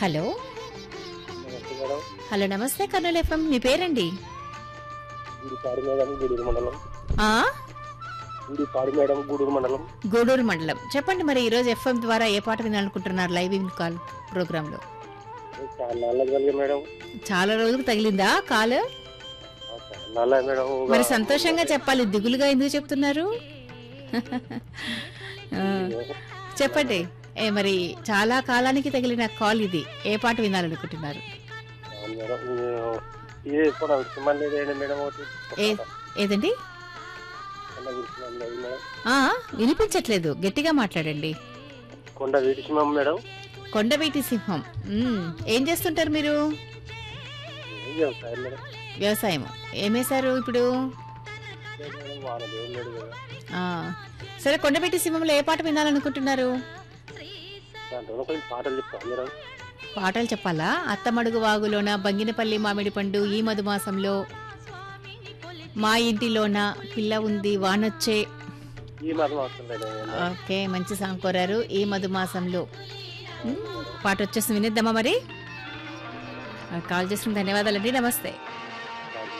Hello నమస్తే madam hello నమస్తే Kurnool FM మీ పేరండి ఇది పాడి మేడం గూడూరు మండలం ఆ ఇది పాడి మేడం గూడూరు మండలం గూడూరు మండలం చెప్పండి మరి ఈరోజు ఎఫ్ఎం ద్వారా ఏ పాట వినాలనుకుంటున్నారు లైవ్ ఇన్ కాల్ ప్రోగ్రాంలో చాలా నాలుగు కలిగే మేడం చాలా రోజులకు తగిలిందా కాల్ నల్ల మేడం ఒక- మరి సంతోషంగా చెప్పాలి దిగులుగా ఎందుకు చెప్తున్నారు ఆ, చెప్పండి ఏ మరి చాలా కాలానికి తగిలిన కాల్ ఇది ఏ పాట వినాలనుకుంటున్నారు అవును మేడం ఇది కూడా విషయం లేదండి మేడం ఒకటి ఏ ఏదండి కొండ విడిచిమం లేదు మేడం ఆ వినిపించట్లేదు గట్టిగా మాట్లాడండి కొండ విడిచిమం మేడం కొండవీటి సింహం మ్మ్. ఏం చేస్తుంటారు మీరు ఏం వ్యవసాయం మేడం వ్యవసాయం ఏమేశారు ఇప్పుడు లేదు మేడం వాన దేవుడు లేడు కదా ఆ, సరే కొండవీటి సింహంలో ఏ పాట వినాలనుకుంటున్నారు దాంట్లో కొంచెం పాటలు చెప్తాను మేడం పాటలు చెప్పాలా అత్తమడుగు వాగులోన బంగినపల్లి మామిడి పండు ఈ మధుమాసంలో మా ఇంటిలోన పిల్ల ఉంది వానొచ్చే ఈ మాత్రం అవసరం లేదు మేడం. ఓకే మంచి సాంగ్ కోరారు ఈ మధుమాసంలో మ్మ్. పాట వచ్చేస్తుంది వినిద్దామా మరి కాల్ చేసిన ధన్యవాదాలండి నమస్తే